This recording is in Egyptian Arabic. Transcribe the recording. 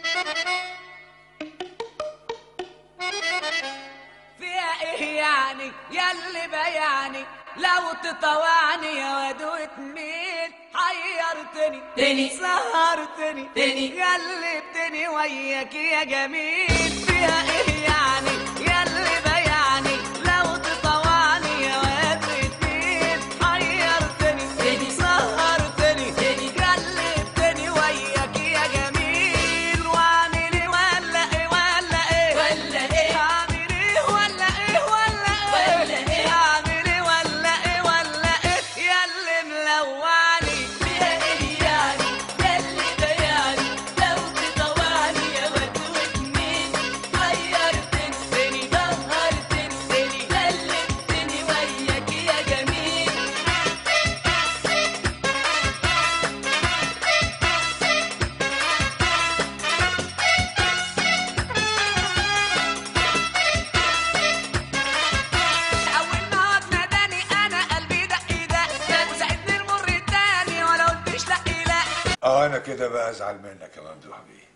فيها ايه يعني ياللي بيعني لو تطوعني يا واد وتميل حيرتني تاني. سهرتني تاني. قلبتني وياك يا جميل فيها ايه يعني ياللي بيعني لو تطوعني يا واد وتميل حيرتني تاني. سهرتني تاني. قلبتني وياك يا جميل واعمل ايه ولا ايه ولا ايه ولا ايه اعمل ايه ولا ايه ولا ايه ولا إيه؟ اعمل ايه ولا ايه ولا ايه يا اللي ملوعني فيها ايه يعني ياللي بيعني لو تطوعني يا واد وتميل غيرتني سهرتني قلبتني وياك يا جميل اول ما واد ناداني انا قلبي دق دق وساعدني المر التاني ولا قلتش لا لا اه انا كده بقى ازعل منك يا ممدوح بيه